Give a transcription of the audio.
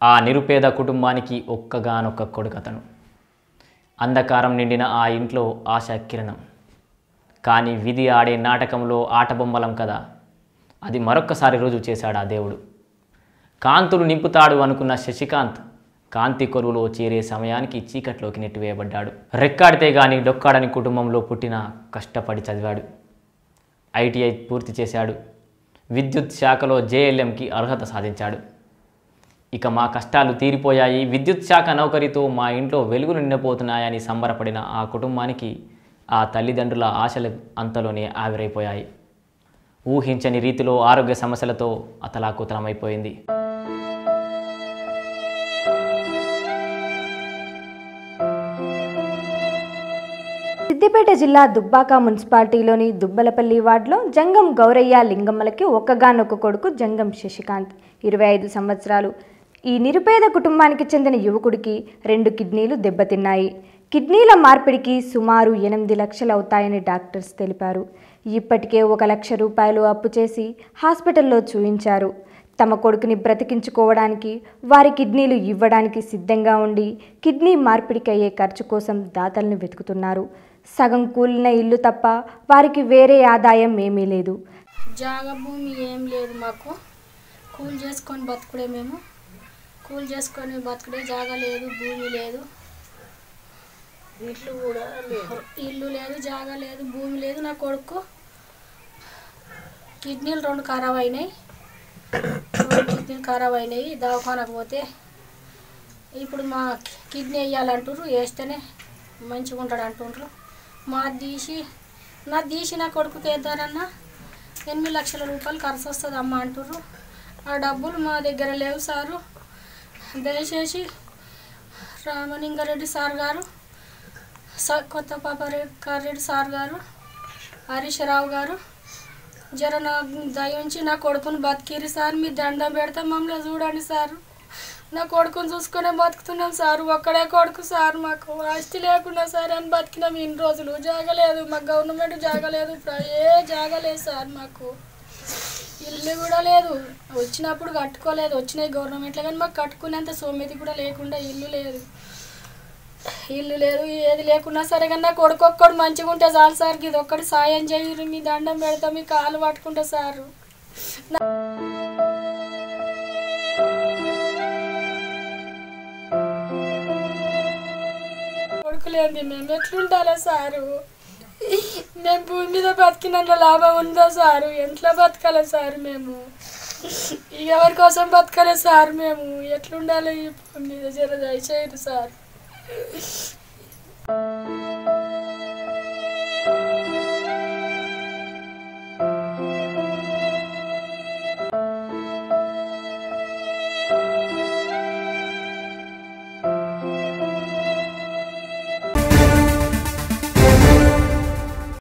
ఆ నిరుపేద కుటుంబానికి ఒక్కగానొక్క కొడుకతను అంధకారం నిండిన ఆ ఇంట్లో ఆశ కిరణం కానీ విధి ఆడే నాటకంలో ఆటబొమ్మలం కదా అది మరొక్కసారి రుజువు చేశాడు ఆ దేవుడు కాంతులు నింపుతాడు అనుకున్న శశికాంత్ కాంతి కొరువులో చేరే సమయానికి చీకట్లోకి నెట్టివేయబడ్డాడు రెక్కాడితే గాని డొక్కాడని కుటుంబంలో పుట్టిన కష్టపడి చదివాడు ఐటీఐ పూర్తి చేశాడు విద్యుత్ శాఖలో జేఎల్ఎంకి అర్హత సాధించాడు ఇక మా కష్టాలు తీరిపోయాయి విద్యుత్ శాఖ నౌకరితో మా ఇంట్లో వెలుగులు నిండిపోతున్నాయని సంబరపడిన ఆ కుటుంబానికి ఆ తల్లిదండ్రుల ఆశలు అంతలోనే ఆవిరైపోయాయి ఊహించని రీతిలో ఆరోగ్య సమస్యలతో అతలాకుతలమైపోయింది సిద్దిపేట జిల్లా దుబ్బాక మున్సిపాలిటీలోని దుబ్బలపల్లి వార్డులో జంగం గౌరయ్య లింగమ్మలకి ఒక్కగానొక్క కొడుకు జంగం శశికాంత్ ఇరవై ఐదు సంవత్సరాలు ఈ నిరుపేద కుటుంబానికి చెందిన యువకుడికి రెండు కిడ్నీలు దెబ్బతిన్నాయి కిడ్నీల మార్పిడికి సుమారు ఎనిమిది లక్షలు అవుతాయని డాక్టర్స్ తెలిపారు ఇప్పటికే ఒక లక్ష రూపాయలు అప్పు చేసి హాస్పిటల్లో చూయించారు తమ కొడుకుని బ్రతికించుకోవడానికి వారి కిడ్నీలు ఇవ్వడానికి సిద్ధంగా ఉండి కిడ్నీ మార్పిడికి అయ్యే ఖర్చు కోసం దాతలను వెతుకుతున్నారు సగం కూలిన ఇల్లు తప్ప వారికి వేరే ఆదాయం ఏమీ లేదు జాగ భూమి ఏం లేదు మాకు కూలి చేసుకొని బతుకుడే మేము కూలి చేసుకొని బతుకుడే జాగ లేదు భూమి లేదు ఇల్లు కూడా ఇల్లు లేదు జాగ లేదు భూమి లేదు నా కొడుకు కిడ్నీలు రెండు ఖరాబ్ అయినాయి రెండు కిడ్నీలు ఖరాబ్ అయినాయి దవాఖానకు పోతే ఇప్పుడు మా కిడ్నీ వేయాలంటారు వేస్తేనే మంచిగా ఉంటాడు అంటుండ్రు మా తీసి నా తీసి నా కొడుకుకి వేద్దారన్నా ఎనిమిది లక్షల రూపాయలు ఖర్చు వస్తుంది అమ్మ అంటారు ఆ డబ్బులు మా దగ్గర లేవు సారు దయచేసి రామలింగారెడ్డి సార్ గారు స- కొత్త పాపారెడ్డి సార్ గారు హరీష్ రావు గారు జర నా దయ ఉంచి నా కొడుకుని బతికిరి సార్ మీ దండం పెడతా మమ్మల్ని చూడండి సార్ నా కొడుకుని చూసుకునే బతుకుతున్నాం సార్ ఒక్కడే కొడుకు సార్ మాకు ఆస్తి లేకుండా సార్ అని బతికినాం ఇన్ని రోజులు జాగలేదు మాకు గవర్నమెంట్ జాగలేదు ప్ర- ఏ జాగలేదు సార్ మాకు ఇల్లు కూడా లేదు వచ్చినప్పుడు కట్టుకోలేదు వచ్చినాయి గవర్నమెంట్లో కానీ మాకు కట్టుకునేంత సోమెతి కూడా లేకుండా ఇల్లు లేదు ఇల్లు లేదు ఏది లేకున్నా సరే కానీ నా కొడుకు ఒక్కడు మంచిగా ఉంటే చాలు సార్ ఇది ఒక్కటి సాయం చేయరు మీ దండం పెడతా మీ కాలు పట్టుకుంటా సారు కొడుకులేంది మేము ఎట్లుండాలా సారు మేము భూమి మీద బతికినంత లాభం ఉందా సారు ఎట్లా బతకాలి సార్ మేము ఇక ఎవరి కోసం బతకాలి సార్ మేము ఎట్లుండాలి ఈ భూమి మీద జర దయచేయరు సార్